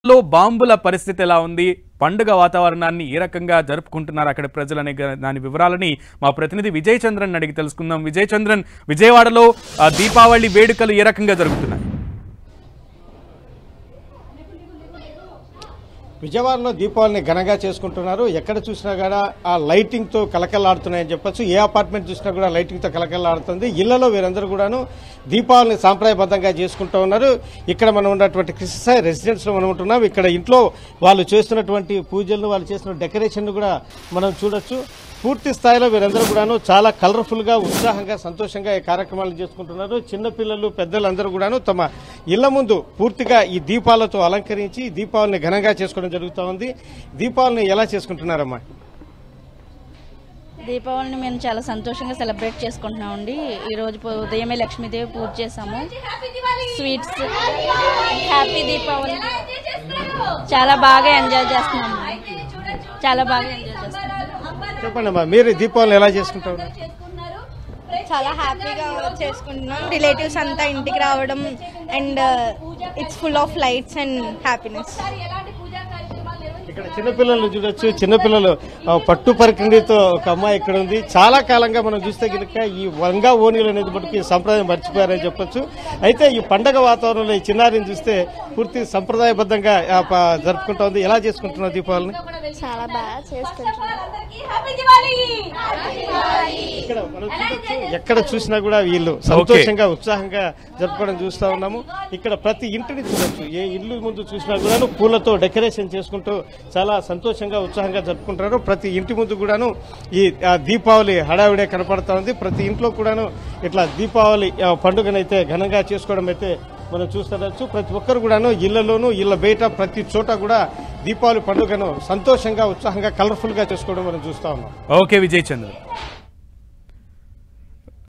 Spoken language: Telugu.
లో బాంబుల పరిస్థితి ఎలా ఉంది పండుగ వాతావరణాన్ని ఏ రకంగా జరుపుకుంటున్నారు అక్కడ ప్రజలనే గ- దాని వివరాలని మా ప్రతినిధి విజయ్ చంద్రన్ అడిగి తెలుసుకుందాం విజయ్ చంద్రన్ విజయవాడలో ఆ, దీపావళి వేడుకలు ఏ రకంగా జరుగుతున్నాయి విజయవాడలో దీపావళిని ఘనంగా చేసుకుంటున్నారు ఎక్కడ చూసినా కూడా ఆ లైటింగ్ తో కలకలాడుతున్నాయని చెప్పొచ్చు ఏ అపార్ట్మెంట్ చూసినా కూడా లైటింగ్ తో కలకలాడుతుంది ఇళ్లలో వీరందరూ కూడాను దీపావళిని సాంప్రదాయబద్ధంగా చేసుకుంటూ ఉన్నారు ఇక్కడ మనం ఉన్నటువంటి కృష్ణసాయి రెసిడెన్స్ లో మనం ఉంటున్నాం ఇక్కడ ఇంట్లో వాళ్ళు చేస్తున్నటువంటి పూజలను వాళ్ళు చేస్తున్న డెకరేషన్ కూడా మనం చూడొచ్చు పూర్తి స్థాయిలో వీరందరూ కూడాను చాలా కలర్ఫుల్ గా ఉత్సాహంగా సంతోషంగా ఈ కార్యక్రమాలు చేసుకుంటున్నారు చిన్నపిల్లలు పెద్దలందరూ కూడాను తమ ఇళ్ల ముందు పూర్తిగా ఈ దీపాలతో అలంకరించి దీపావళిని ఘనంగా చేసుకోవడం జరుగుతూ ఉంది దీపావళిని ఎలా చేసుకుంటున్నారమ్మా దీపావళిని మేము చాలా సంతోషంగా సెలబ్రేట్ చేసుకుంటున్నామండి ఈ రోజు పొ- ఉదయమే లక్ష్మీదేవి పూజ చేసాము స్వీట్స్ హ్యాపీ దీపావళి చాలా బాగా ఎంజాయ్ చేస్తున్నాము చాలా బాగా ఎంజాయ్ చేస్తున్నాము చెప్పండి అమ్మా మీరు ఈ దీపావళిని ఎలా చేసుకుంటారు చాలా హ్యాపీగా చేసుకుంటున్నాం రిలేటివ్స్ అంతా ఇంటికి రావడం and it's full of lights and happiness ఇక్కడ చిన్నపిల్లలు చూడొచ్చు చిన్నపిల్లలు ఆ, పట్టు పరికిణితో ఒక అమ్మాయి ఇక్కడ ఉంది చాలా కాలంగా మనం చూస్తే కనుక ఈ వంగా ఓనీలు అనేది మటుకు ఈ సంప్రదాయం మర్చిపోయారని చెప్పొచ్చు అయితే ఈ పండగ వాతావరణంలో ఈ చిన్నారిని చూస్తే పూర్తి సంప్రదాయబద్ధంగా ఆ, ప- జరుపుకుంటా ఉంది ఎలా చేసుకుంటున్నారు దీపావళిని చాలా బాగా చేసుకుంటున్నాం ఇక్కడ మనం చూడొచ్చు ఎక్కడ చూసినా కూడా వీళ్ళు సంతోషంగా ఉత్సాహంగా జరుపుకోవడం చూస్తా ఉన్నాము ఇక్కడ ప్రతి ఇంటిని చూడొచ్చు ఏ ఇల్లు ముందు చూసినా కూడాను పూలతో డెకరేషన్ చేసుకుంటూ చాలా సంతోషంగా ఉత్సాహంగా జరుపుకుంటారు ప్రతి ఇంటి ముందు కూడాను ఈ ఆ, దీపావళి హడావిడే కనపడతా ఉంది ప్రతి ఇంట్లో కూడాను ఇట్లా దీపావళి ఆ, పండుగనైతే ఘనంగా చేసుకోవడం అయితే మనం చూస్తుండొచ్చు ప్రతి ఒక్కరు కూడాను ఇళ్లలోనూ ఇళ్ల బయట ప్రతి చోట కూడా దీపావళి పండుగను సంతోషంగా ఉత్సాహంగా కలర్ఫుల్ గా చేసుకోవడం మనం చూస్తా ఉన్నాం ఓకే విజయ్ చంద్రన్